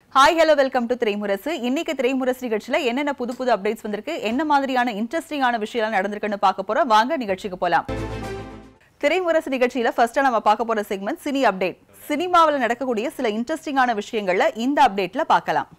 Hi hello welcome to Thiraimurasu இன்னைக்கு திரைமுரசு நிகழ்ச்சியில என்னென்ன புது புது அப்டேட்ஸ் வந்திருக்கு என்ன மாதிரியான இன்ட்ரெஸ்டிங்கான விஷயம் நடந்திருக்குன்னு பார்க்க போறோம் வாங்க நிகழ்ச்சிக்கு போலாம் திரைமுரசு நிகழ்ச்சியில ஃபர்ஸ்டா நம்ம பார்க்க போற செக்மெண்ட் சினி அப்டேட் சினிமாவில் நடக்கக்கூடிய சில இன்ட்ரெஸ்டிங்கான விஷயங்கள்ல இந்த அப்டேட்ல பார்க்கலாம்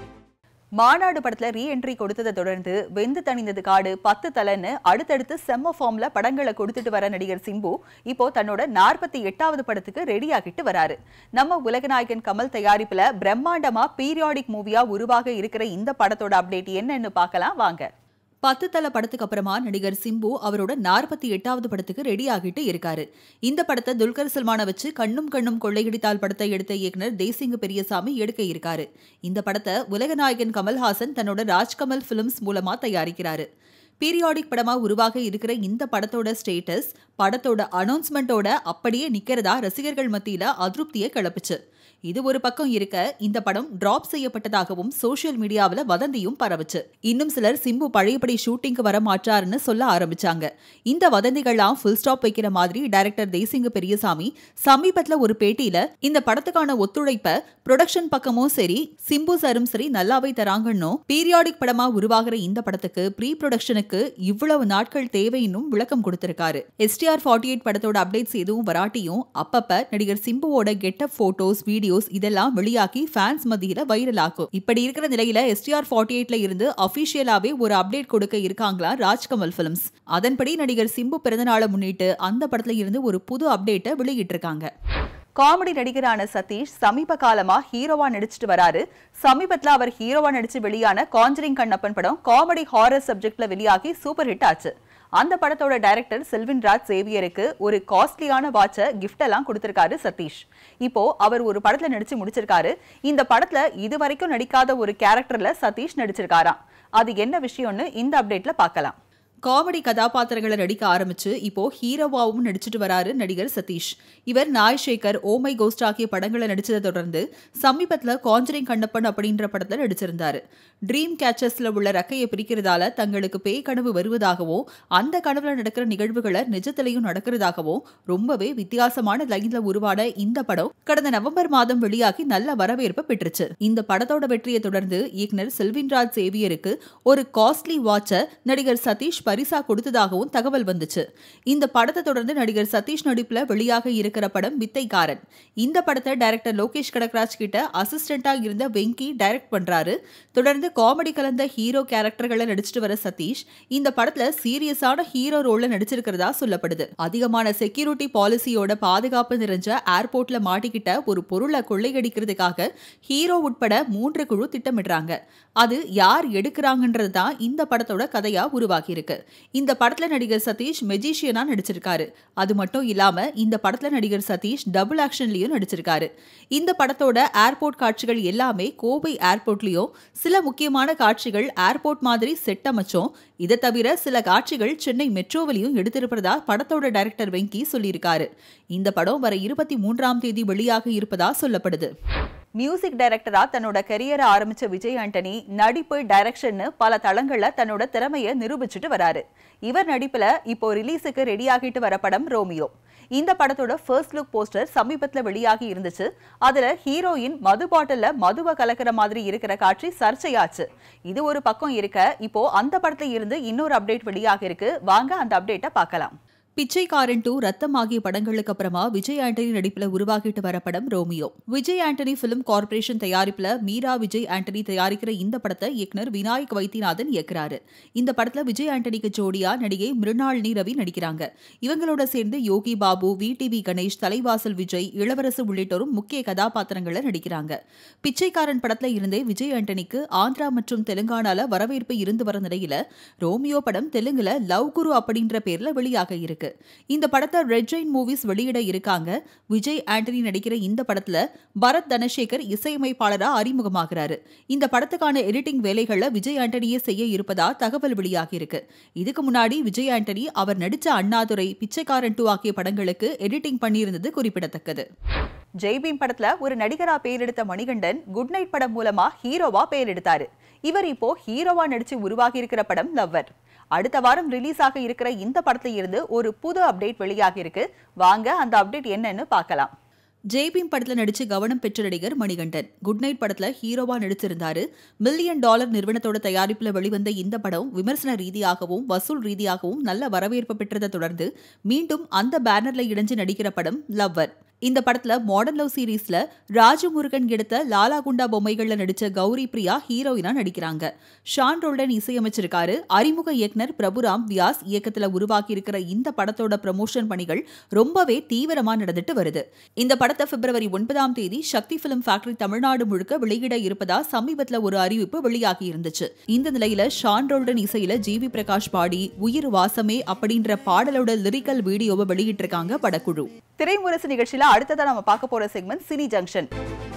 மாநாடு படத்துல ரீஎன்ட்ரி கொடுத்ததை தொடர்ந்து வெந்து தணிந்தது காடு பத்து தலைன்னு அடுத்தடுத்து செம்ம ஃபார்ம்ல படங்களை கொடுத்துட்டு வர நடிகர் சிம்பு இப்போ தன்னோட நாற்பத்தி எட்டாவது படத்துக்கு ரெடி ஆகிட்டு வராரு நம்ம உலகநாயகன் கமல் தயாரிப்புல பிரம்மாண்டமா பீரியாடிக் மூவியா உருவாக இருக்கிற இந்த படத்தோட அப்டேட் என்னன்னு பார்க்கலாம் வாங்க பத்து தல படத்துக்கு அப்புறமா நடிகர் சிம்பு அவரோட நாற்பத்தி எட்டாவது படத்துக்கு ரெடி ஆகிட்டு இருக்காரு இந்த படத்தை துல்கர் சல்மானை வச்சு கண்ணும் கண்ணும் கொள்ளையடித்தால் படத்தை எடுத்த இயக்குனர் தேசிங்க பெரியசாமி எடுக்க இருக்காரு இந்த படத்தை உலகநாயகன் கமல்ஹாசன் தன்னோட ராஜ்கமல் பிலிம்ஸ் மூலமா தயாரிக்கிறாரு பீரியாடிக் படமா உருவாக இருக்கிற இந்த படத்தோட ஸ்டேட்டஸ் படத்தோட அனௌன்ஸ்மெண்ட்டோட அப்படியே நிக்கிறதா ரசிகர்கள் மத்தியில அதிருப்தியை கிளப்புச்சு இது ஒரு பக்கம் இருக்க இந்த படம் டிராப் செய்யப்பட்டதாகவும் சோஷியல் மீடியாவில் வதந்தியும் பரவுச்சு இன்னும் சிலர் சிம்பு பழையபடி ஷூட்டிங்க்கு வர மாட்டாருன்னு சொல்ல ஆரம்பிச்சாங்க இந்த வதந்திகள்லாம் ஃபுல் ஸ்டாப் வைக்கிற மாதிரி டைரக்டர் தேசிங்க பெரியசாமி சமீபத்துல ஒரு பேட்டியில இந்த படத்துக்கான ஒத்துழைப்ப ப்ரொடக்ஷன் பக்கமும் சரி சிம்பு சாரும் சரி நல்லாவே தராங்கன்னு பீரியாடிக் படமா உருவாகிற இந்த படத்துக்கு ப்ரீ ப்ரொடக்ஷனுக்கு இவ்வளவு நாட்கள் தேவைன்னும் விளக்கம் கொடுத்திருக்காரு எஸ்டிஆர் ஃபார்ட்டி எயிட் படத்தோட அப்டேட்ஸ் எதுவும் வராட்டியும் அப்பப்ப நடிகர் சிம்புவோட கெட்டப் போட்டோஸ் வீடியோஸ் இதெல்லாம் வெளியாக்கி ஃபேன்ஸ் மத்தியில வைரல் ஆகும் இப்படி இருக்கிற நிலையில எஸ்டிஆர் ஃபார்ட்டி எயிட்ல இருந்து அபிஷியலாவே ஒரு அப்டேட் கொடுக்க இருக்காங்களா ராஜ்கமல் பிலிம்ஸ் அதன்படி நடிகர் சிம்பு பிறந்தநாளை முன்னிட்டு அந்த படத்துல இருந்து ஒரு புது அப்டேட்டை வெளியிட்டிருக்காங்க காமெடி நடிகரான சதீஷ் சமீப காலமா ஹீரோவா நடிச்சிட்டு வராரு சமீபத்துல அவர் ஹீரோவா நடிச்சு வெளியான காஞ்சரிங் கண்ணப்பன் படம் காமெடி ஹாரர் சப்ஜெக்ட்ல வெளியாகி சூப்பர் ஹிட் ஆச்சு அந்த படத்தோட டைரக்டர் செல்வின் ராஜ் சேவியருக்கு ஒரு காஸ்ட்லியான வாட்சை கிஃப்ட் எல்லாம் கொடுத்திருக்காரு சதீஷ் இப்போ அவர் ஒரு படத்துல நடிச்சு முடிச்சிருக்காரு இந்த படத்துல இது வரைக்கும் நடிக்காத ஒரு கேரக்டர்ல சதீஷ் நடிச்சிருக்காராம் அது என்ன விஷயம்னு இந்த அப்டேட்ல பார்க்கலாம் காமெடி கதாபாத்திரங்களை நடிக்க ஆரம்பிச்சு இப்போ ஹீரோவாவும் நடிச்சிட்டு வராரு நடிகர் சதீஷ் இவர் நாய் சேகர் ஓமை கோஸ்ட் ஆகிய படங்களை நடிச்சதை தொடர்ந்து சமீபத்துல காஞ்சரிங் கண்ணப்பன் அப்படின்ற படத்துல நடிச்சிருந்தாரு ட்ரீம் கேச்சர்ஸ்ல உள்ள ரக்கையை பிரிக்கிறதால தங்களுக்கு பேய் கனவு வருவதாகவும் அந்த கனவுல நடக்கிற நிகழ்வுகளை நிஜத்திலையும் நடக்கிறதாகவும் ரொம்பவே வித்தியாசமான லைன்ல உருவான இந்த படம் கடந்த நவம்பர் மாதம் வெளியாகி நல்ல வரவேற்பு பெற்றுச்சு இந்த படத்தோட வெற்றியை தொடர்ந்து இயக்குனர் செல்வின்ராஜ் சேவியருக்கு ஒரு காஸ்ட்லி வாட்சை நடிகர் சதீஷ் பரிசா கொடுத்ததாகவும் தகவல் வந்துச்சு இந்த படத்தை தொடர்ந்து நடிகர் சதீஷ் நடிப்புல வெளியாக இருக்கிற படம் வித்தைக்காரன் இந்த படத்தை டைரக்டர் லோகேஷ் கடக்ராஜ் கிட்ட அசிஸ்டண்டா இருந்த வெங்கி டைரக்ட் பண்றாரு தொடர்ந்து காமெடி கலந்த ஹீரோ கேரக்டர்களை நடிச்சிட்டு வர சதீஷ் இந்த படத்துல சீரியஸான ஹீரோ ரோல்ல நடிச்சிருக்கிறதா சொல்லப்படுது அதிகமான செக்யூரிட்டி பாலிசியோட பாதுகாப்பு நிறைஞ்ச ஏர்போர்ட்ல மாட்டிக்கிட்ட ஒரு பொருளை கொள்ளையடிக்கிறதுக்காக ஹீரோ உட்பட மூன்று குழு திட்டமிடுறாங்க அது யார் எடுக்கிறாங்கன்றது தான் இந்த படத்தோட கதையா உருவாகி இருக்கு இந்த படத்துல நடிகர் சதீஷ் மெஜிஷியனா நடிச்சிருக்காரு அது மட்டும் இல்லாம இந்த படத்துல நடிகர் சதீஷ் டபுள் ஆக்ஷன்லயும் நடிச்சிருக்காரு இந்த படத்தோட ஏர்போர்ட் காட்சிகள் எல்லாமே கோவை ஏர்போர்ட்லயும் சில முக்கியமான காட்சிகள் ஏர்போர்ட் மாதிரி செட் அமைச்சோம் இதை தவிர சில காட்சிகள் சென்னை மெட்ரோவிலையும் எடுத்திருப்பதா படத்தோட டைரக்டர் வெங்கி சொல்லியிருக்காரு இந்த படம் வர இருபத்தி மூன்றாம் தேதி வெளியாக இருப்பதா சொல்லப்படுது மியூசிக் டைரக்டரா தன்னோட கரியரை ஆரம்பிச்ச விஜய் ஆண்டனி நடிப்பு டைரக்ஷன் பல தளங்கள்ல தன்னோட திறமையை நிரூபிச்சுட்டு வராரு இவர் நடிப்புல இப்போ ரிலீஸுக்கு ரெடி ஆகிட்டு வர படம் ரோமியோ இந்த படத்தோட ஃபர்ஸ்ட் லுக் போஸ்டர் சமீபத்துல வெளியாகி இருந்துச்சு அதுல ஹீரோயின் மது பாட்டில்ல மதுவை கலக்கிற மாதிரி இருக்கிற காட்சி சர்ச்சையாச்சு இது ஒரு பக்கம் இருக்க இப்போ அந்த படத்துல இருந்து இன்னொரு அப்டேட் வெளியாக இருக்கு வாங்க அந்த அப்டேட்டை பார்க்கலாம் பிச்சைக்காரன் டூ ரத்தம் ஆகிய படங்களுக்கு அப்புறமா விஜய் ஆண்டனி நடிப்புல உருவாகிட்டு வர படம் Romeo Vijay Antony film corporation தயாரிப்புல மீரா விஜய் ஆண்டனி தயாரிக்கிற இந்த படத்தை இயக்குனர் விநாயக் வைத்தியநாதன் இயக்குறாரு இந்த படத்துல விஜய் ஆண்டனிக்கு ஜோடியா நடிகை மிருணாளினி ரவி நடிக்கிறாங்க இவங்களோட சேர்ந்து யோகி பாபு வி டிவி கணேஷ் தலைவாசல் விஜய் இளவரசு உள்ளிட்டோரும் முக்கிய கதாபாத்திரங்களை நடிக்கிறாங்க பிச்சைக்காரன் படத்துல இருந்தே விஜய் ஆண்டனிக்கு ஆந்திரா மற்றும் தெலுங்கானால வரவேற்பு இருந்து வர நிலையில ரோமியோ படம் தெலுங்குல லவ் குரு அப்படின்ற பேர்ல வெளியாக இருக்கு இந்த படத்தை ரெட் ஜெயின் மூவிஸ் வெளியிட இருக்காங்க விஜய் ஆண்டனி நடிக்கிற இந்த படத்துல பரத் தனசேகர் இசையமைப்பாளரா அறிமுகமாகிறாரு இந்த படத்துக்கான எடிட்டிங் வேலைகளை விஜய் ஆண்டனியே செய்ய இருப்பதா தகவல் வெளியாகி இருக்கு இதுக்கு முன்னாடி விஜய் ஆண்டனி அவர் நடிச்ச அண்ணாதுரை பிச்சைக்காரன் டூ ஆகிய படங்களுக்கு எடிட்டிங் பண்ணியிருந்தது குறிப்பிடத்தக்கது ஜெய்பீம் படத்துல ஒரு நடிகரா பெயர் எடுத்த மணிகண்டன் குட் நைட் படம் மூலமா ஹீரோவா பெயர் எடுத்தாரு இவர் இப்போ ஹீரோவா நடிச்சு உருவாகி இருக்கிற படம் லவ்வர் அடுத்த வாரம் ரிலீஸ் ஆக இருக்கிற இந்த படத்துல இருந்து ஒரு புது அப்டேட் வெளியாகி இருக்கு வாங்க அந்த அப்டேட் என்னன்னு பார்க்கலாம் ஜெய்பீம் படத்துல நடிச்சு கவனம் பெற்ற நடிகர் மணிகண்டன் குட் நைட் படத்துல ஹீரோவா நடிச்சிருந்தாரு மில்லியன் டாலர் நிறுவனத்தோட தயாரிப்புல வெளிவந்த இந்த படம் விமர்சன ரீதியாகவும் வசூல் ரீதியாகவும் நல்ல வரவேற்பு பெற்றதை தொடர்ந்து மீண்டும் அந்த பேனர்ல இணைஞ்சு நடிக்கிற படம் லவ்வர் இந்த படத்துல மாடர்ன் லவ் சீரீஸ்ல ராஜமுருகன் எடுத்த லாலா குண்டா பொம்மைகள்ல நடிச்ச கௌரி பிரியா ஹீரோயினா நடிக்கிறாங்க ஷான் ரோல்டன் இசையமைச்சிருக்காரு அறிமுக இயக்குனர் பிரபுராம் வியாஸ் இயக்கத்துல உருவாக்கி இருக்கிற இந்த படத்தோட ப்ரமோஷன் பணிகள் ரொம்பவே தீவிரமா நடந்துட்டு வருது இந்த படத்தை பிப்ரவரி ஒன்பதாம் தேதி சக்தி பிலிம் ஃபேக்டரி தமிழ்நாடு முழுக்க வெளியிட இருப்பதா சமீபத்துல ஒரு அறிவிப்பு வெளியாகி இருந்துச்சு இந்த நிலையில ஷான் ரோல்டன் இசையில ஜிவி பிரகாஷ் பாடி உயிர் வாசமே அப்படின்ற பாடலோட லிரிக்கல் வீடியோவை வெளியிட்டிருக்காங்க படக்குழு திரைமுரசு நிகழ்ச்சியில அடுத்ததா நம்ம பார்க்க போற segment cine junction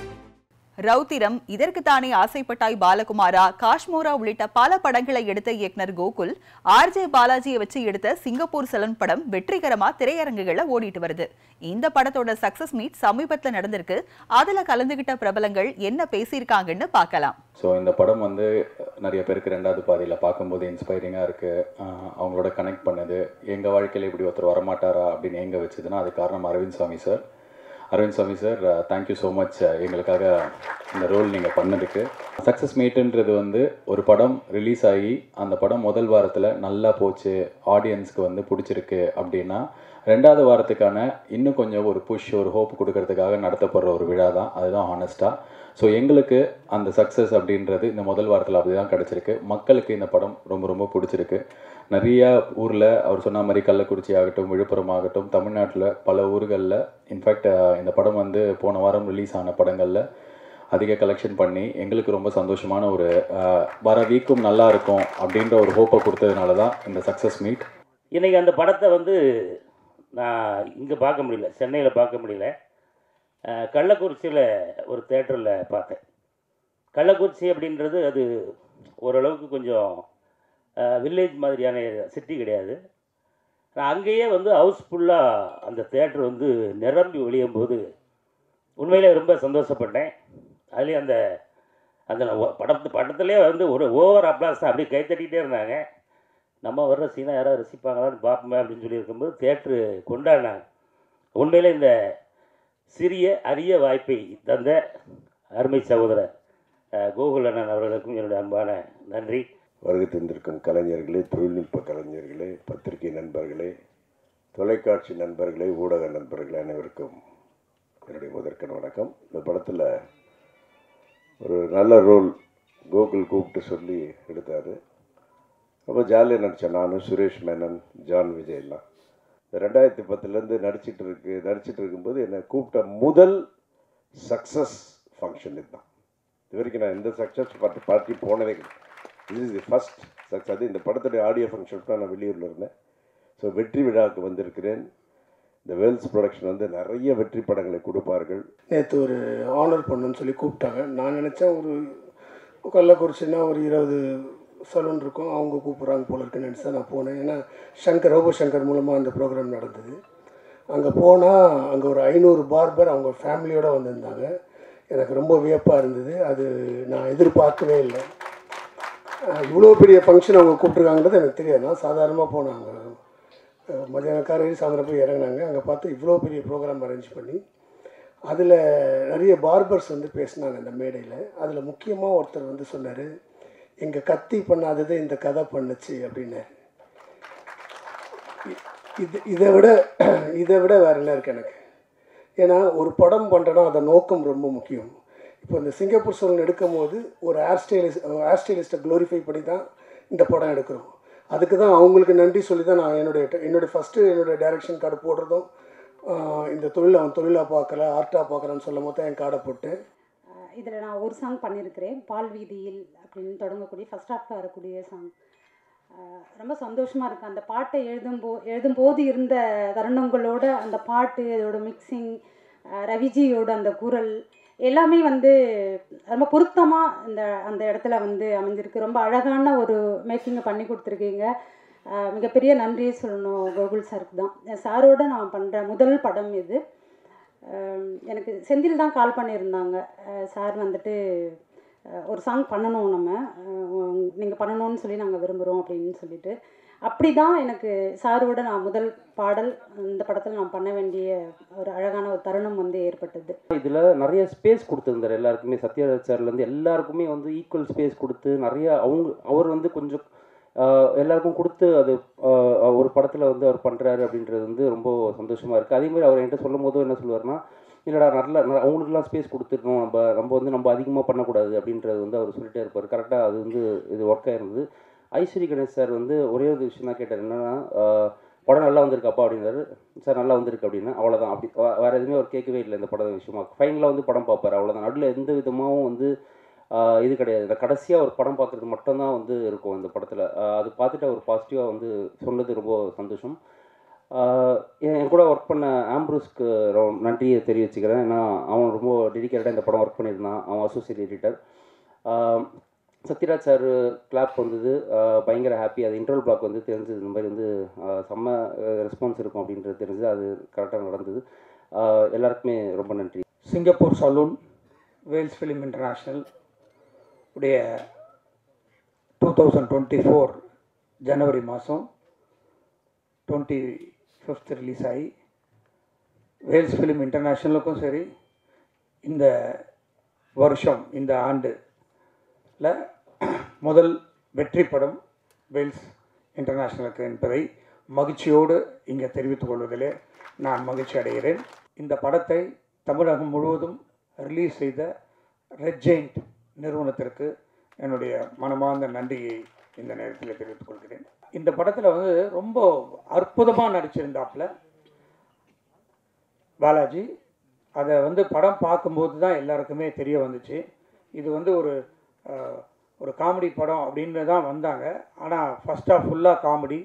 Rowthiram Idharkuthane Aasaipattai Balakumara Kashmora உள்ளிட்ட பல படங்களை எடுத்த இயக்குனர் கோகுல் ஆர்ஜே பாலாஜியை வச்சு எடுத்த சிங்கப்பூர் செலன் படம் வெற்றிகரமா திரையரங்குகள்ல ஓடிட்டு வருது இந்த படத்தோட சக்சஸ் மீட் சமீபத்துல நடந்திருக்கு அதுல கலந்துகிட்ட பிரபலங்கள் என்ன பேசியிருக்காங்கன்னு பார்க்கலாம் ஸோ இந்த படம் வந்து நிறைய பேருக்கு ரெண்டாவது பாதியில் பார்க்கும்போது இன்ஸ்பைரிங்காக இருக்குது அவங்களோட கனெக்ட் பண்ணுது எங்கள் வாழ்க்கையில் இப்படி ஒருத்தர் வரமாட்டாரா அப்படின்னு எங்க வச்சதுன்னா அது காரணம் அரவிந்த் சாமி சார் அரவிந்த் சாமி சார் தேங்க்யூ ஸோ மச் எங்களுக்காக இந்த ரோல் நீங்கள் பண்ணதுக்கு சக்ஸஸ் மீட்டுன்றது வந்து ஒரு படம் ரிலீஸ் ஆகி அந்த படம் முதல் வாரத்தில் நல்லா போச்சு ஆடியன்ஸ்க்கு வந்து பிடிச்சிருக்கு அப்படின்னா ரெண்டாவது வாரத்துக்கான இன்னும் கொஞ்சம் ஒரு புஷ் ஒரு ஹோப் கொடுக்கறதுக்காக நடத்தப்படுற ஒரு விழா தான் அதுதான் ஹானஸ்ட்டாக ஸோ எங்களுக்கு அந்த சக்ஸஸ் அப்படின்றது இந்த முதல் வாரத்தில் அப்படி தான் கிடச்சிருக்கு மக்களுக்கு இந்த படம் ரொம்ப ரொம்ப பிடிச்சிருக்கு நிறைய ஊரில் அவர் சொன்ன மாதிரி கள்ளக்குறிச்சி ஆகட்டும் விழுப்புரம் ஆகட்டும் தமிழ்நாட்டில் பல ஊர்களில் இன்ஃபேக்ட் இந்த படம் வந்து போன வாரம் ரிலீஸ் ஆன படங்களில் அதிக கலெக்ஷன் பண்ணி எங்களுக்கு ரொம்ப சந்தோஷமான ஒரு அஹ், வர வீக்கும் நல்லா இருக்கும் அப்படின்ற ஒரு ஹோப்பை கொடுத்ததுனால தான் இந்த சக்ஸஸ் மீட் இன்றைக்கி அந்த படத்தை வந்து நான் இங்கே பார்க்க முடியல சென்னையில் பார்க்க முடியல அஹ், கள்ளக்குறிச்சியில் ஒரு தேட்டரில் பார்த்தேன் கள்ளக்குறிச்சி அப்படின்றது அது ஓரளவுக்கு கொஞ்சம் வில்லேஜ் மாதிரியான சிட்டி கிடையாது நான் அங்கேயே வந்து ஹவுஸ்ஃபுல்லாக அந்த தேட்டர் வந்து நிரம்பி ஒழியும் போது உண்மையிலே ரொம்ப சந்தோஷப்பட்டேன் அதுலேயும் அந்த அந்த ஒ- படத்து படத்துலேயே வந்து ஒரு ஓவர் அப்ளாஸ் தான் அப்படியே கைத்தட்டிகிட்டே இருந்தாங்க நம்ம வர்ற சீனை யாராவது ரசிப்பாங்களான்னு பார்ப்போமே அப்படின்னு சொல்லி இருக்கும்போது தேட்ரு கொண்டாடினாங்க உண்மையிலே இந்த சிறிய அரிய வாய்ப்பை தந்த அருமை சகோதரர் அஹ், கோகுல் அண்ணன் அவர்களுக்கும் என்னுடைய அன்பான நன்றி வருகை தந்திருக்கும் கலைஞர்களே தொழில்நுட்ப கலைஞர்களே பத்திரிகை நண்பர்களே தொலைக்காட்சி நண்பர்களே ஊடக நண்பர்களே அனைவருக்கும் என்னுடைய முதற்கண் வணக்கம் இந்த படத்தில் ஒரு நல்ல ரோல் கோகுல் கூப்பிட்டு சொல்லி எடுத்தார் ரொம்ப ஜாலியாக நடித்தேன் நான் சுரேஷ் மேனன் ஜான் விஜய் எல்லாம் இந்த ரெண்டாயிரத்தி பத்துலேருந்து நடிச்சிட்டு இருக்கு நடிச்சிட்டு இருக்கும்போது என்னை கூப்பிட்ட முதல் சக்ஸஸ் ஃபங்க்ஷன் இதுதான் இது வரைக்கும் நான் எந்த சக்ஸஸ் பார்ட்டி பார்ட்டி போனதே கிடையாது இது இஸ் தி ஃபஸ்ட் சக்ஸஸ் அது இந்த படத்துடைய ஆடியோ ஃபங்க்ஷன் தான் நான் வெளியூரில் இருந்தேன் ஸோ வெற்றி விழாவுக்கு வந்திருக்கிறேன் இந்த வேல்ஸ் ப்ரொடக்ஷன் வந்து நிறைய வெற்றி படங்களை கொடுப்பார்கள் நேற்று ஒரு ஆனர் பண்ணுன்னு சொல்லி கூப்பிட்டாங்க நான் நினச்சேன் ஒரு கள்ளக்குறிச்சின்னா ஒரு இருபது சலூன் இருக்கும் அவங்க கூப்பிட்றாங்க போல இருக்குன்னு நினச்சி தான் நான் போனேன் ஏன்னா சங்கர் ரோபோ சங்கர் மூலமாக அந்த ப்ரோக்ராம் நடந்தது அங்கே போனால் அங்கே ஒரு ஐநூறு பார்பர் அவங்க ஃபேமிலியோடு வந்திருந்தாங்க எனக்கு ரொம்ப வியப்பாக இருந்தது அது நான் எதிர்பார்க்கவே இல்லை அஹ் இவ்வளோ பெரிய ஃபங்க்ஷன் அவங்க கூப்பிட்ருக்காங்கன்றது எனக்கு தெரியாது நான் சாதாரணமாக போனாங்க மதியானம் காலையில் சாயந்தரம் போய் இறங்குனாங்க அங்கே பார்த்து இவ்வளோ பெரிய ப்ரோக்ராம் அரேஞ்ச் பண்ணி அதில் நிறைய பார்பர்ஸ் வந்து பேசினாங்க அந்த மேடையில் அதில் முக்கியமாக ஒருத்தர் வந்து சொன்னார் எங்கள் கத்தி பண்ணாததை இந்த கதை பண்ணுச்சு அப்படின்னாரு இ- இது இதை விட இதை விட வேற என்ன இருக்குது எனக்கு ஏன்னா ஒரு படம் பண்ணுறோன்னா அந்த நோக்கம் ரொம்ப முக்கியம் இப்போ இந்த சிங்கப்பூர் சோழன் எடுக்கும் போது ஒரு ஹேர் ஸ்டைலிஸ்ட் ஹேர் ஸ்டைலிஸ்ட்டை க்ளோரிஃபை பண்ணி தான் இந்த படம் எடுக்கிறோம் அதுக்கு தான் அவங்களுக்கு நன்றி சொல்லி தான் நான் என்னுடைய என்னுடைய ஃபஸ்ட்டு என்னுடைய டைரக்ஷன் கார்டு போடுறதும் ஆஹ் இந்த தொழில் அவன் தொழிலாக பார்க்கல ஆர்ட்டாக பார்க்குறான்னு சொல்லும் போது தான் என் கார்டை போட்டேன் இதில் நான் ஒரு சாங் பண்ணியிருக்கிறேன் பால் வீதியில் அப்படின்னு தொடங்கக்கூடிய ஃபஸ்ட் ஹாஃபில் வரக்கூடிய சாங் ரொம்ப சந்தோஷமாக இருக்குது அந்த பாட்டை எழுதும்போ எழுதும்போது இருந்த தருணங்களோட அந்த பாட்டு அதோட மிக்சிங் ரவிஜியோட அந்த குரல் எல்லாமே வந்து ரொம்ப பொருத்தமாக இந்த அந்த இடத்துல வந்து அமைஞ்சிருக்கு ரொம்ப அழகான ஒரு மேக்கிங்கை பண்ணி கொடுத்துருக்கீங்க அஹ் மிகப்பெரிய நன்றியை சொல்லணும் கோகுல் சாருக்கு தான் சாரோட நான் பண்ணுற முதல் படம் இது அஹ் எனக்கு செந்தில் தான் கால் பண்ணியிருந்தாங்க அஹ் சார் வந்துட்டு அஹ் ஒரு சாங் பண்ணணும் நம்ம நீங்கள் பண்ணணும்னு சொல்லி நாங்கள் விரும்புகிறோம் அப்படின்னு சொல்லிட்டு அப்படி தான் எனக்கு சாரோட நான் முதல் பாடல் இந்த படத்தில் நான் பண்ண வேண்டிய ஒரு அழகான ஒரு தருணம் வந்து ஏற்பட்டது இதில் நிறைய ஸ்பேஸ் கொடுத்துருந்தார் எல்லாருக்குமே சத்யராஜ் சார்லேருந்து எல்லாருக்குமே வந்து ஈக்குவல் ஸ்பேஸ் கொடுத்து நிறைய அவங்க அவர் வந்து கொஞ்சம் ஆஹ், எல்லாருக்கும் கொடுத்து அது ஆஹ், ஒரு படத்தில் வந்து அவர் பண்ணுறாரு அப்படின்றது வந்து ரொம்ப சந்தோஷமாக இருக்குது அதே மாதிரி அவர் என்கிட்ட சொல்லும் போதும் என்ன சொல்லுவார்னா இல்லைடா நல்ல நல்ல- அவங்களுக்குலாம் ஸ்பேஸ் கொடுத்துருக்கணும் நம்ம நம்ம வந்து நம்ம அதிகமாக பண்ணக்கூடாது அப்படின்றது வந்து அவர் சொல்லிட்டே இருப்பார் கரெக்டாக அது வந்து இது ஒர்க் ஆயிருந்தது ஐஸ்வரி கணேஷ் சார் வந்து ஒரே ஒரு விஷயம் தான் கேட்டார் என்னன்னா ஆஹ், படம் நல்லா வந்திருக்காப்பா அப்படின்னாரு சார் நல்லா வந்திருக்கு அப்படின்னு அவ்வளோதான் அப்படி வே- வேற எதுவுமே அவர் கேட்கவே இல்லை இந்த படம் விஷயமா ஃபைனலாக வந்து படம் பார்ப்பார் அவ்வளோதான் நடுவில் எந்த விதமாகவும் வந்து ஆஹ், இது கிடையாது இந்த கடைசியாக ஒரு படம் பார்க்குறது மட்டும்தான் வந்து இருக்கும் இந்த படத்தில் அது பார்த்துட்டு அவர் பாசிட்டிவாக வந்து சொன்னது ரொம்ப சந்தோஷம் ஆஹ், என் என் கூட ஒர்க் பண்ண ஆம்ப்ரூஸ்க்கு ரொம்ப நன்றியை தெரிவிச்சுக்கிறேன் ஏன்னா அவன் ரொம்ப டெடிக்கேட்டடாக இந்த படம் ஒர்க் பண்ணியிருந்தான் அவன் associate editor Sathyaraj sir clap வந்தது ஆஹ் பயங்கர ஹாப்பி அது இன்டர்வல் பிளாக் வந்து தெரிஞ்சது இந்த மாதிரி வந்து ஆஹ் செம்ம ரெஸ்பான்ஸ் இருக்கும் அப்படின்றது தெரிஞ்சது அது கரெக்டாக நடந்தது ஆஹ் எல்லாருக்குமே ரொம்ப நன்றி Singapore saloon Vels film international உடைய டூ தௌசண்ட் டுவெண்ட்டி ஃபோர் ஜனவரி மாதம் டுவெண்ட்டி ஃபிஃப்த் ரிலீஸ் ஆகி வேல்ஸ் ஃபிலிம் இன்டர்நேஷ்னலுக்கும் சரி இந்த வருஷம் இந்த ஆண்டில் முதல் வெற்றி படம் வேல்ஸ் இன்டர்நேஷ்னலுக்கு என்பதை மகிழ்ச்சியோடு இங்கே தெரிவித்துக் கொள்வதிலே நான் மகிழ்ச்சி அடைகிறேன் இந்த படத்தை தமிழகம் முழுவதும் ரிலீஸ் செய்த ரெட் ஜெயிண்ட் நிறுவனத்திற்கு என்னுடைய மனமார்ந்த நன்றியை இந்த நேரத்தில் தெரிவித்துக் கொள்கிறேன் இந்த படத்தில் வந்து ரொம்ப அற்புதமாக நடிச்சிருந்தாப்புல பாலாஜி அதை வந்து படம் பார்க்கும்போது தான் எல்லாருக்குமே தெரிய வந்துச்சு இது வந்து ஒரு அஹ், ஒரு காமெடி படம் அப்படின்னு தான் வந்தாங்க ஆனால் ஃபஸ்ட் ஆஃப் ஃபுல்லாக காமெடி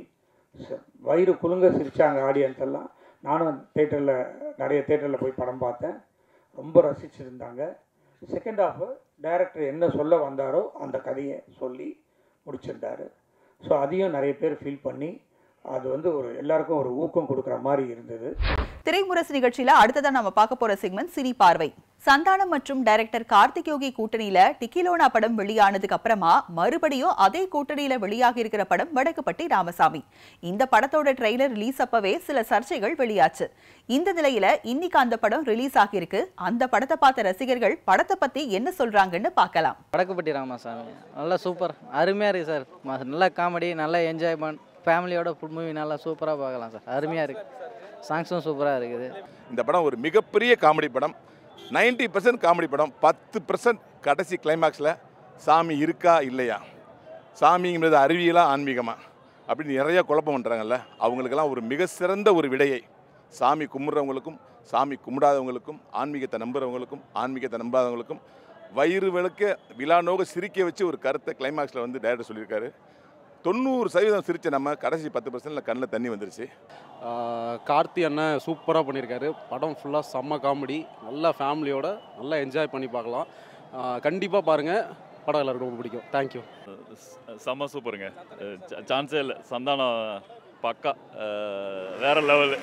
வயிறு குலுங்க சிரித்தாங்க ஆடியன்ஸ் எல்லாம் நானும் தேட்டரில் நிறைய தேட்டரில் போய் படம் பார்த்தேன் ரொம்ப ரசிச்சிருந்தாங்க செகண்ட் ஹாஃப் டைரக்டர் என்ன சொல்ல வந்தாரோ அந்த கதையை சொல்லி முடிச்சிருந்தாரு ஸோ அதையும் நிறைய பேர் ஃபீல் பண்ணி அது வந்து ஒரு எல்லாருக்கும் ஒரு ஊக்கம் கொடுக்குற மாதிரி இருந்தது திரைமுரசு நிகழ்ச்சியில அடுத்ததா நம்ம பார்க்க போற செக்மெண்ட் சினி பார்வை சந்தானம் மற்றும் டைரக்டர் கார்த்திக் யோகி கூட்டணியில டிக்கிலோனா படம் வெளியானதுக்கு அப்புறமா மறுபடியும் அதே கூட்டணியில வெளியாகி இருக்கிற படம் வடக்குப்பட்டி ராமசாமி இந்த படத்தோட ட்ரெய்லர் ரிலீஸ் அப்பவே சில சர்ச்சைகள் வெளியாச்சு இந்த நிலையில இன்னைக்கு அந்த படம் ரிலீஸ் ஆகியிருக்கு அந்த படத்தை பார்த்த ரசிகர்கள் படத்தை பத்தி என்ன சொல்றாங்கன்னு பார்க்கலாம் வடக்குப்பட்டி ராமசாமி நல்லா சூப்பர் அருமையாக இருக்குது சார் ம- நல்ல காமெடி நல்ல என்ஜாய்மெண்ட் ஃபேமிலியோட ஃபுல் மூவி நல்லா சூப்பராக பார்க்கலாம் சார் அருமையாக இருக்குது சாங்ஸும் சூப்பராக இருக்குது இந்த படம் ஒரு மிகப்பெரிய காமெடி படம் 90% பர்சன்ட் காமெடி படம் பத்து பர்சன்ட் கடைசி கிளைமாக்ஸில் சாமி இருக்கா இல்லையா சாமிங்கிறது அறிவியலா ஆன்மீகமா அப்படின்னு நிறைய குழப்பம் பண்ணுறாங்கல்ல அவங்களுக்கெல்லாம் ஒரு மிக சிறந்த ஒரு விடையை சாமி கும்பிட்றவங்களுக்கும் சாமி கும்பிடாதவங்களுக்கும் ஆன்மீகத்தை நம்புறவங்களுக்கும் ஆன்மீகத்தை நம்பாதவங்களுக்கும் வயிறு விளக்க விழாநோக சிரிக்க வச்சு ஒரு கருத்தை கிளைமாக்ஸில் வந்து டைரக்டர் சொல்லியிருக்காரு தொண்ணூறு சதவீதம் சிரிச்ச நம்ம கடைசி பத்து பர்சன்டில் கண்ணில் தண்ணி வந்துருச்சு ஆஹ் கார்த்தி அண்ணன் சூப்பராக பண்ணியிருக்காரு படம் ஃபுல்லாக செம்ம காமெடி நல்லா ஃபேமிலியோட நல்லா என்ஜாய் பண்ணி பார்க்கலாம் கண்டிப்பாக பாருங்கள் படம் எல்லாருக்கும் ரொம்ப பிடிக்கும் தேங்க்யூ செம்ம சூப்பருங்க அஹ் சான்ஸே இல்லை சந்தானம் பக்கா அஹ் வேற லெவலு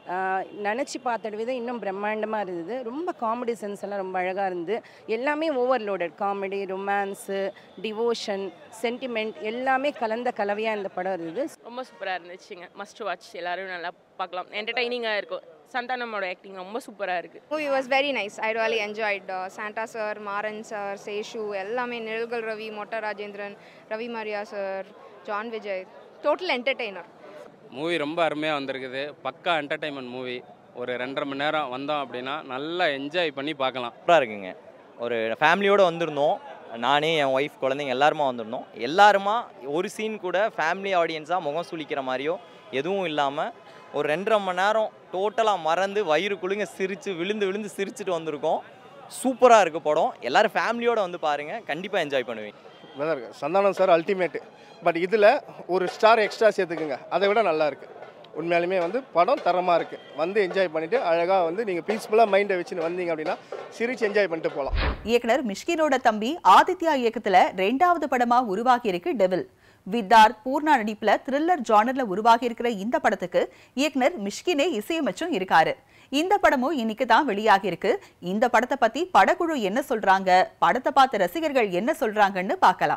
நினச்சி பார்த்த விதம் இன்னும் பிரம்மாண்டமாக இருந்தது ரொம்ப காமெடி சென்ஸ் எல்லாம் ரொம்ப அழகாக இருந்து எல்லாமே overloaded comedy romance devotion sentiment எல்லாமே கலந்த கலவையாக இந்த படம் இருந்தது ரொம்ப சூப்பராக இருந்துச்சுங்க மஸ்ட் வாட்ச் எல்லாரும் நல்லா பார்க்கலாம் என்டர்டைனிங்காக இருக்கும் சந்தானமோட ஆக்டிங் ரொம்ப சூப்பராக இருக்குது movie was very nice I really enjoyed சாண்டா சார் மாறன் சார் சேஷு எல்லாமே Nizhalgal Ravi Motta Rajendran Ravi Mariya sir John Vijay total entertainer movie ரொம்ப அருமையாக வந்திருக்குது பக்கா என்டர்டைன்மெண்ட் மூவி ஒரு ரெண்டரை மணி நேரம் வந்தோம் அப்படின்னா நல்லா என்ஜாய் பண்ணி பார்க்கலாம் சூப்பராக இருக்குங்க ஒரு ஃபேமிலியோடு வந்திருந்தோம் நானே என் ஒய்ஃப் குழந்தைங்க எல்லாருமா வந்திருந்தோம் எல்லாருமா ஒரு சீன் கூட ஃபேமிலி ஆடியன்ஸாக முகம் சுளிக்கிற மாதிரியோ எதுவும் இல்லாமல் ஒரு ரெண்டரை மணி நேரம் டோட்டலாக மறந்து வயிறு குலுங்க சிரித்து விழுந்து விழுந்து சிரிச்சுட்டு வந்திருக்கோம் சூப்பராக இருக்குது படம் எல்லோரும் ஃபேமிலியோடு வந்து பாருங்கள் கண்டிப்பாக என்ஜாய் பண்ணுவீங்க நல்லா இருக்கு சந்தானம் சார் அல்டிமேட்டு பட் இதில் ஒரு ஸ்டார் எக்ஸ்ட்ரா சேர்த்துக்குங்க அதை விட நல்லா இருக்கு உண்மையாலுமே வந்து படம் தரமாக இருக்குது வந்து என்ஜாய் பண்ணிவிட்டு அழகாக வந்து நீங்கள் பீஸ்ஃபுல்லாக மைண்டை வச்சுன்னு வந்தீங்க அப்படின்னா சிரிச்சு என்ஜாய் பண்ணிட்டு போகலாம் இயக்குனர் மிஷ்கினோட தம்பி ஆதித்யா இயக்கத்துல ரெண்டாவது படமா உருவாகி இருக்கு டெவில் வித்தார்த் பூர்ணா நடிப்புல த்ரில்லர் ஜானர்ல உருவாகி இருக்கிற இந்த படத்துக்கு இயக்குனர் மிஷ்கினே இசையமைச்சும் இருக்காரு இந்த படமும் இன்னைக்கு தான் வெளியாகி இருக்கு இந்த படத்தை பத்தி படக்குழு என்ன சொல்றாங்க படத்தை பார்த்த ரசிகர்கள் என்ன சொல்றாங்கன்னு பார்க்கலாம்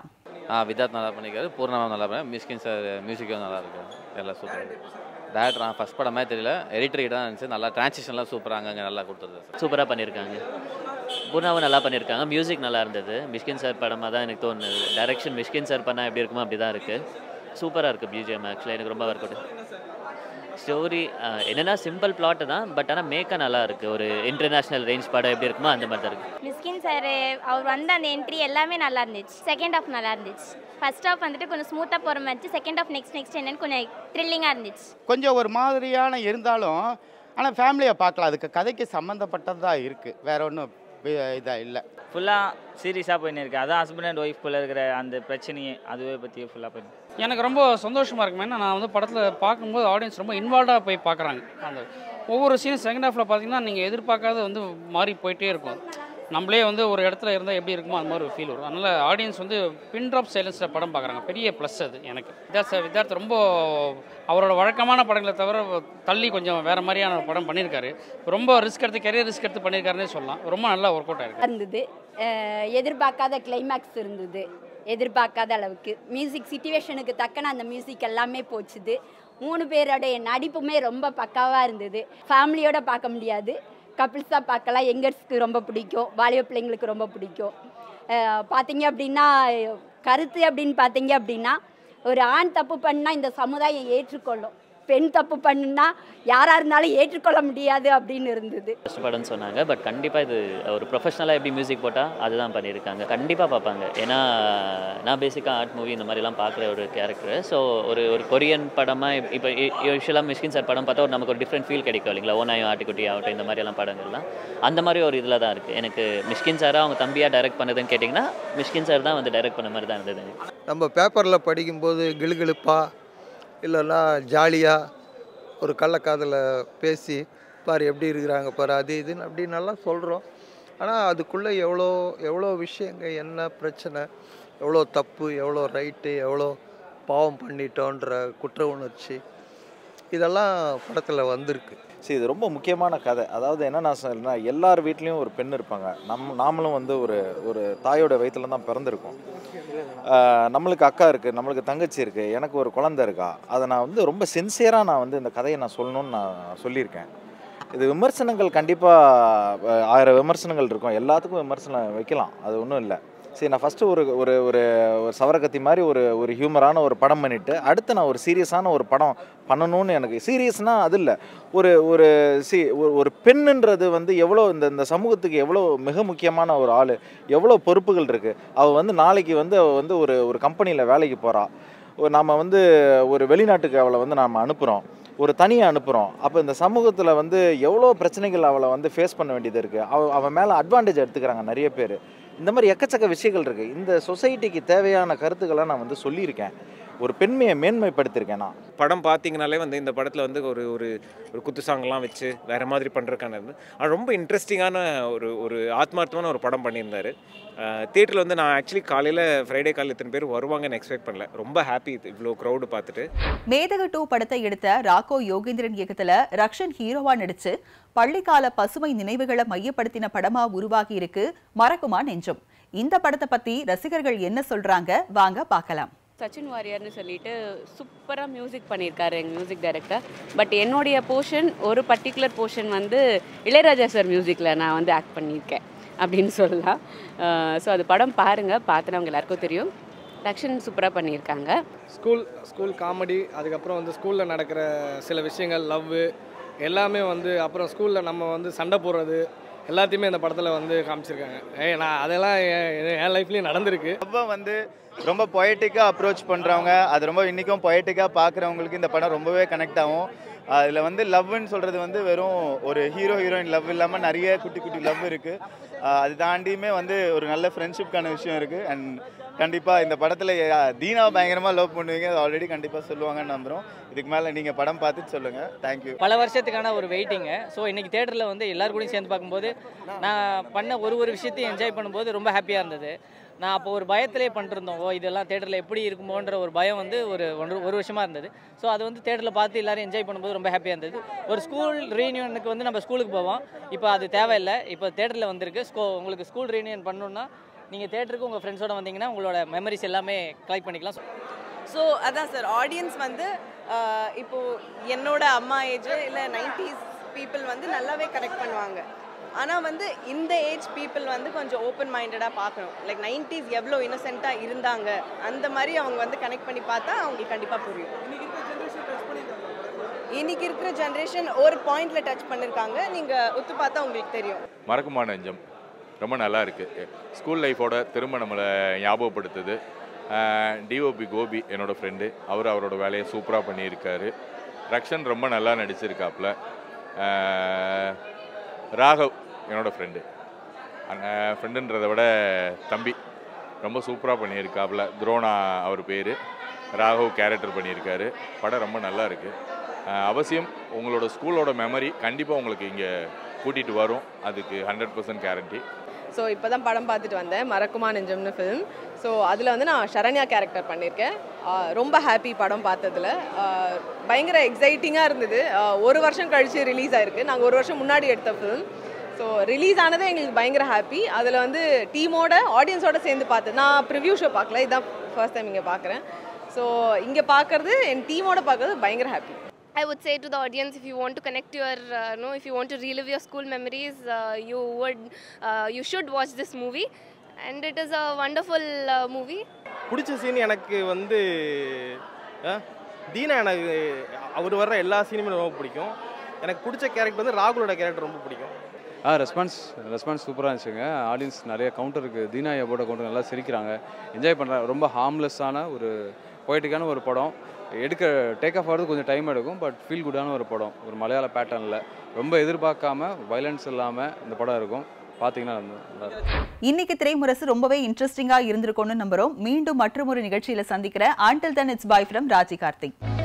ஆ விதார்த் நல்லா பண்ணியிருக்காரு பூர்ணமா நல்லா பண்ணி மிஸ்கின் சார் மியூசிக்கும் நல்லா இருக்கு எல்லாம் சூப்பர் டேரக்டர் நான் ஃபஸ்ட் படமே தெரியல எடிட்டர் தான் இருந்துச்சு நல்லா டிரான்சிஷன்லாம் சூப்பராக அங்கங்கே நல்லா கொடுத்துருது சூப்பராக பண்ணியிருக்காங்க பூர்ணாவும் நல்லா பண்ணியிருக்காங்க மியூசிக் நல்லா இருந்தது மிஷ்கின் சார் படமாக தான் எனக்கு தோணுது டைரக்ஷன் மிஷ்கின் சார் பண்ணால் எப்படி இருக்குமோ அப்படி தான் இருக்குது சூப்பராக இருக்குது பிஜிஎம் ஆக்சுவலாக எனக்கு ரொம்ப ஒர்க் அவுட் ஸ்டோரி என்னென்னா சிம்பிள் பிளாட்டு தான் பட் ஆனால் மேக்கா நல்லா இருக்குது ஒரு இன்டர்நேஷ்னல் ரேஞ்ச் படம் எப்படி இருக்குமோ அந்த மாதிரி தான் இருக்குது மிஸ்கின் சார் அவர் வந்த அந்த என்ட்ரி எல்லாமே நல்லா இருந்துச்சு செகண்ட் ஆஃப் நல்லா இருந்துச்சு ஃபர்ஸ்ட் ஆஃப் வந்துட்டு கொஞ்சம் ஸ்மூத்தாக போகிற மாதிரி செகண்ட் ஆஃப் நெக்ஸ்ட் நெக்ஸ்ட் என்னன்னு கொஞ்சம் த்ரில்லிங்காக இருந்துச்சு கொஞ்சம் ஒரு மாதிரியான இருந்தாலும் ஆனால் ஃபேமிலியை பார்க்கலாம் அதுக்கு கதைக்கு சம்மந்தப்பட்டதாக இருக்குது வேற ஒன்றும் இதாக இல்லை ஃபுல்லாக சீரியஸாக போயின்னு இருக்கு அதான் ஹஸ்பண்ட் அண்ட் ஒய்ஃப்குள்ளே இருக்கிற அந்த பிரச்சனையே அதுவே பற்றியே ஃபுல்லாக போய் எனக்கு ரொம்ப சந்தோஷமாக இருக்கும் ஏன்னா நான் வந்து படத்தில் பார்க்கும்போது ஆடியன்ஸ் ரொம்ப இன்வால்வ்டாக போய் பார்க்குறாங்க அந்த ஒவ்வொரு சீனும் செகண்ட் ஹாஃபில் பார்த்தீங்கன்னா நீங்கள் எதிர்பார்க்காத வந்து மாறி போயிட்டே இருக்கும் நம்மளே வந்து ஒரு இடத்துல இருந்தால் எப்படி இருக்குமோ அந்த மாதிரி ஒரு ஃபீல் வரும் அதனால் ஆடியன்ஸ் வந்து பின் ட்ராப் சைலன்ஸில் படம் பார்க்குறாங்க பெரிய ப்ளஸ் அது எனக்கு வித்யார்த் வித்யார்த் ரொம்ப அவரோட வழக்கமான படங்களை தவிர தள்ளி கொஞ்சம் வேறு மாதிரியான ஒரு படம் பண்ணியிருக்காரு ரொம்ப ரிஸ்க் எடுத்து கெரியர் ரிஸ்க் எடுத்து பண்ணியிருக்காருன்னே சொல்லலாம் ரொம்ப நல்லா ஒர்க் அவுட் ஆயிருக்கு இருந்தது அஹ் எதிர்பார்க்காத கிளைமேக்ஸ் இருந்தது எதிர்பார்க்காத அளவுக்கு மியூசிக் சுச்சுவேஷனுக்கு தக்கன அந்த மியூசிக் எல்லாமே போச்சுது மூணு பேரோடைய நடிப்புமே ரொம்ப பக்காவாக இருந்தது ஃபேமிலியோட பார்க்க முடியாது கப்பிள்ஸாக பார்க்கலாம் யங்கர்ஸ்க்கு ரொம்ப பிடிக்கும் வாலிப பிள்ளைங்களுக்கு ரொம்ப பிடிக்கும் அஹ் பார்த்தீங்க அப்படின்னா கருத்து அப்படின்னு பார்த்தீங்க அப்படின்னா ஒரு ஆண் தப்பு பண்ணால் இந்த சமுதாயம் ஏற்றுக்கொள்ளும் பெண் தப்பு பண்ணுனா யாராக இருந்தாலும் ஏற்றுக்கொள்ள முடியாது அப்படின்னு இருந்தது ஃபஸ்ட் படம்னு சொன்னாங்க பட் கண்டிப்பாக இது ஒரு ப்ரொஃபஷனலாக எப்படி மியூசிக் போட்டால் அதுதான் பண்ணியிருக்காங்க கண்டிப்பாக பார்ப்பாங்க ஏன்னா நான் பேசிக்காக ஆர்ட் மூவி இந்த மாதிரிலாம் பார்க்குற ஒரு கேரக்டர் ஸோ ஒரு ஒரு கொரியன் படமாக இப்போ யூஸ்வலாக மிஸ்கின் சார் படம் பார்த்தா ஒரு நமக்கு ஒரு டிஃப்ரெண்ட் ஃபீல் கிடைக்கும் இல்லைங்களா ஓனாயும் ஆட்டுக்குட்டி ஆகட்டும் இந்த மாதிரியெல்லாம் படங்கள்லாம் அந்த மாதிரி ஒரு இதில் தான் இருக்குது எனக்கு மிஷ்கின் சாராக அவங்க தம்பியாக டைரக்ட் பண்ணதுன்னு கேட்டிங்கன்னா மிஷ்கின் சார் தான் வந்து டைரக்ட் பண்ண மாதிரி தான் இருந்தது நம்ம பேப்பரில் படிக்கும்போது கிளுகிளுப்பாக இல்லைன்னா ஜாலியாக ஒரு கள்ளக்காதலை பேசி பாரு எப்படி இருக்கிறாங்க பாரு அது இதுன்னு அப்படி நல்லா சொல்கிறோம் ஆனால் அதுக்குள்ளே எவ்வளோ எவ்வளோ விஷயங்க என்ன பிரச்சனை எவ்வளோ தப்பு எவ்வளோ ரைட்டு எவ்வளோ பாவம் பண்ணிட்டோன்ற குற்ற உணர்ச்சி இதெல்லாம் படத்தில் வந்திருக்கு சரி இது ரொம்ப முக்கியமான கதை அதாவது என்ன நான் சொல்றேன்னா எல்லார் வீட்லேயும் ஒரு பெண் இருப்பாங்க நம் நாமளும் வந்து ஒரு ஒரு தாயோட வயிற்றுல தான் பிறந்திருக்கோம் ஆஹ் நம்மளுக்கு அக்கா இருக்குது நம்மளுக்கு தங்கச்சி இருக்குது எனக்கு ஒரு குழந்தை இருக்கா அதை நான் வந்து ரொம்ப சின்சியராக நான் வந்து இந்த கதையை நான் சொல்லணும்னு நான் சொல்லியிருக்கேன் இது விமர்சனங்கள் கண்டிப்பாக ஆயிரம் விமர்சனங்கள் இருக்கும் எல்லாத்துக்கும் விமர்சனம் வைக்கலாம் அது ஒன்றும் இல்லை சரி நான் ஃபஸ்ட்டு ஒரு ஒரு ஒரு ஒரு சவரக்கத்தி மாதிரி ஒரு ஒரு ஹியூமரான ஒரு படம் பண்ணிவிட்டு அடுத்து நான் ஒரு சீரியஸான ஒரு படம் பண்ணணும்னு எனக்கு சீரியஸ்னால் அது இல்லை ஒரு ஒரு சி ஒரு ஒரு பெண்ணுன்றது வந்து எவ்வளோ இந்த இந்த சமூகத்துக்கு எவ்வளோ மிக முக்கியமான ஒரு ஆள் எவ்வளோ பொறுப்புகள் இருக்குது அவள் வந்து நாளைக்கு வந்து அவள் வந்து ஒரு ஒரு கம்பெனியில் வேலைக்கு போகிறா நாம் வந்து ஒரு வெளிநாட்டுக்கு அவளை வந்து நாம் அனுப்புகிறோம் ஒரு தனியாக அனுப்புகிறோம் அப்போ இந்த சமூகத்தில் வந்து எவ்வளோ பிரச்சனைகள் அவளை வந்து ஃபேஸ் பண்ண வேண்டியது இருக்குது அவ அவன் மேலே அட்வான்டேஜ் எடுத்துக்கிறாங்க நிறைய பேர் இந்த மாதிரி எக்கச்சக்க விஷயங்கள் இருக்குது இந்த சொசைட்டிக்கு தேவையான கருத்துக்களை நான் வந்து சொல்லியிருக்கேன் ஒரு பெண்மையை மேன்மைப்படுத்தியிருக்கேன் நான் படம் பார்த்தீங்கனாலே வந்து இந்த படத்தில் வந்து ஒரு ஒரு ஒரு குத்து சாங்லாம் வச்சு வேறு மாதிரி பண்ணுறதுக்கான இருந்து ஆனால் ரொம்ப இன்ட்ரெஸ்டிங்கான ஒரு ஒரு ஆத்மார்த்தமான ஒரு படம் பண்ணியிருந்தாரு தேட்டரில் வந்து நான் ஆக்சுவலி காலையில் ஃப்ரைடே காலையில் இத்தனை பேர் வருவாங்கன்னு எக்ஸ்பெக்ட் பண்ணல ரொம்ப ஹாப்பி இவ்வளோ க்ரௌடு பார்த்துட்டு மேதக டூ படத்தை எடுத்த ராகோ யோகேந்திரன் இயக்கத்துல ரக்ஷன் ஹீரோவா நடிச்சு பள்ளிக்கால பசுமை நினைவுகளை மையப்படுத்தின படமா உருவாகி இருக்கு மறக்குமா நெஞ்சம் இந்த படத்தை பத்தி ரசிகர்கள் என்ன சொல்றாங்க வாங்க பார்க்கலாம் சச்சின் வாரியர்னு சொல்லிட்டு சூப்பராக மியூசிக் பண்ணியிருக்காரு எங்கள் மியூசிக் டைரக்டர் பட் என்னுடைய போர்ஷன் ஒரு பர்டிகுலர் போர்ஷன் வந்து இளையராஜா சார் மியூசிக்கில் நான் வந்து ஆக்ட் பண்ணியிருக்கேன் அப்படின்னு சொல்லலாம் ஸோ அது படம் பாருங்கள் பார்த்துனவங்க எல்லாருக்கும் தெரியும் ரக்ஷன் சூப்பராக பண்ணியிருக்காங்க ஸ்கூல் ஸ்கூல் காமெடி அதுக்கப்புறம் வந்து ஸ்கூலில் நடக்கிற சில விஷயங்கள் லவ்வு எல்லாமே வந்து அப்புறம் ஸ்கூலில் நம்ம வந்து சண்டை போடுறது எல்லாத்தையுமே இந்த படத்தில் வந்து காமிச்சிருக்காங்க ஏய் நான் அதெல்லாம் என் என் லைஃப்லேயும் நடந்திருக்கு ரொம்ப வந்து ரொம்ப பொயட்டிக்காக அப்ரோச் பண்ணுறவங்க அது ரொம்ப இன்றைக்கும் பொயட்டிக்காக பார்க்குறவங்களுக்கு இந்த படம் ரொம்பவே கனெக்ட் ஆகும் அதில் வந்து லவ்னு சொல்கிறது வந்து வெறும் ஒரு ஹீரோ ஹீரோயின் லவ் இல்லாமல் நிறைய குட்டி குட்டி லவ் இருக்குது அது தாண்டியுமே வந்து ஒரு நல்ல ஃப்ரெண்ட்ஷிப்கான விஷயம் இருக்குது அண்ட் கண்டிப்பாக இந்த படத்தில் தீனா பயங்கரமாக லவ் பண்ணுவீங்க அது ஆல்ரெடி கண்டிப்பாக சொல்லுவாங்கன்னு நம்புகிறோம் இதுக்கு மேலே நீங்கள் படம் பார்த்துட்டு சொல்லுங்கள் தேங்க்யூ பல வருஷத்துக்கான ஒரு வெயிட்டிங்கு ஸோ இன்னைக்கு தேட்டரில் வந்து எல்லார் கூடயும் சேர்ந்து பார்க்கும்போது நான் பண்ண ஒரு ஒரு விஷயத்தையும் என்ஜாய் பண்ணும்போது ரொம்ப ஹாப்பியாக இருந்தது நான் அப்போ ஒரு பயத்திலே பண்ணிருந்தோம் ஓ இதெல்லாம் தேட்டரில் எப்படி இருக்குமோன்ற ஒரு பயம் வந்து ஒரு ஒன்று ஒரு வருஷமாக இருந்தது ஸோ அது வந்து தேட்டரில் பார்த்து எல்லாரும் என்ஜாய் பண்ணும்போது ரொம்ப ஹாப்பியாக இருந்தது ஒரு ஸ்கூல் ரீயூனியனுக்கு வந்து நம்ம ஸ்கூலுக்கு போவோம் இப்போ அது தேவையில்லை இப்போ தேட்டரில் வந்திருக்கு ஸ்கூ உங்களுக்கு ஸ்கூல் ரீயூனியன் பண்ணணுன்னா நீங்கள் தேட்டருக்கு உங்கள் ஃப்ரெண்ட்ஸோட வந்தீங்கன்னா உங்களோட மெமரிஸ் எல்லாமே கலெக்ட் பண்ணிக்கலாம் ஸோ அதான் சார் ஆடியன்ஸ் வந்து ஆஹ், இப்போ என்னோட அம்மா ஏஜ் இல்லை நைன்டிஸ் பீப்புள் வந்து நல்லாவே கனெக்ட் பண்ணுவாங்க ஆனால் வந்து இந்த ஏஜ் பீப்புள் வந்து கொஞ்சம் ஓப்பன் மைண்டடாக பார்க்கணும் லைக் நைன்டிஸ் எவ்வளோ இன்னசென்ட்டாக இருந்தாங்க அந்த மாதிரி அவங்க வந்து கனெக்ட் பண்ணி பார்த்தா அவங்களுக்கு கண்டிப்பாக புரியும் இன்னைக்கு இருக்கிற ஜென்ரேஷன் ஒரு பாயிண்ட்ல டச் பண்ணிருக்காங்க நீங்க ஒத்து பார்த்தா உங்களுக்கு தெரியும் மறக்குமா நெஞ்சம் ரொம்ப நல்லா இருக்குது ஸ்கூல் லைஃபோட திரும்ப நம்மளை ஞாபகப்படுத்துது டிஓபி கோபி என்னோட ஃப்ரெண்டு அவர் அவரோட வேலையை சூப்பராக பண்ணியிருக்காரு ரக்ஷன் ரொம்ப நல்லா நடிச்சிருக்காப்புல அஹ், ராகவ் என்னோட ஃப்ரெண்டு ஃப்ரெண்டுன்றதை விட தம்பி ரொம்ப சூப்பராக பண்ணியிருக்காப்புல துரோணா அவர் பேர் ராகவ் கேரக்டர் பண்ணியிருக்காரு படம் ரொம்ப நல்லா இருக்குது அவசியம் உங்களோட ஸ்கூலோட மெமரி கண்டிப்பாக உங்களுக்கு இங்கே கூட்டிகிட்டு வரும் அதுக்கு ஹண்ட்ரட் பர்சன்ட் கேரண்டி ஸோ இப்போ தான் படம் பார்த்துட்டு வந்தேன் மறக்குமா நெஞ்சம்னு ஃபிலிம் ஸோ அதில் வந்து நான் சரண்யா கேரக்டர் பண்ணியிருக்கேன் ஆஹ் ரொம்ப ஹாப்பி படம் பார்த்ததுல ஆஹ் பயங்கர எக்ஸைட்டிங்காக இருந்தது ஆஹ் ஒரு வருஷம் கழித்து ரிலீஸ் ஆயிருக்கு நாங்கள் ஒரு வருஷம் முன்னாடி எடுத்த ஃபிலிம் ஸோ ரிலீஸ் ஆனதே எங்களுக்கு பயங்கர ஹாப்பி அதில் வந்து டீமோட ஆடியன்ஸோட சேர்ந்து பார்த்தேன் நான் ப்ரிவ்யூ ஷோ பார்க்கல இதுதான் ஃபர்ஸ்ட் டைம் இங்கே பார்க்குறேன் ஸோ இங்கே பார்க்குறது என் டீமோட பார்க்குறது பயங்கர happy I would say to the audience, if you want to connect your, uh, no, if you want to relive your school memories, uh, you would, uh, you should watch this movie, and it is a wonderful uh, movie. பிடிச்ச scene எனக்கு வந்து அஹ், தீனா எனக்கு அவர் வர்ற எல்லா சீனுமே ரொம்ப பிடிக்கும் எனக்கு பிடிச்ச கேரக்டர் வந்து ராகுலோட கேரக்டர் ரொம்ப பிடிக்கும் ஆ ரெஸ்பான்ஸ் ரெஸ்பான்ஸ் சூப்பராக இருந்துச்சுங்க ஆடியன்ஸ் நிறைய கவுண்டருக்கு தீனா எபோட கவுண்டர் நல்லா சிரிக்கிறாங்க என்ஜாய் பண்ணுறாங்க ரொம்ப ஹார்ம்லெஸ்ஸான ஒரு பொய்டிக்கான ஒரு படம் எடுக்க டேக் ஆஃப் ஆகிறது கொஞ்சம் டைம் எடுக்கும் பட் ஃபீல் குட்டான ஒரு படம் ஒரு மலையாள பேட்டர்னில் ரொம்ப எதிர்பார்க்காம வைலன்ஸ் இல்லாமல் இந்த படம் இருக்கும் பார்த்தீங்கன்னா நல்லா இருக்கும் இன்னைக்கு திரைமுரசு ரொம்பவே இன்ட்ரெஸ்டிங்கா இருந்திருக்கும்னு நம்புறோம் மீண்டும் மற்றொரு நிகழ்ச்சியில சந்திக்கிற ஆண்டில் தன் it's bye from Raji Karthik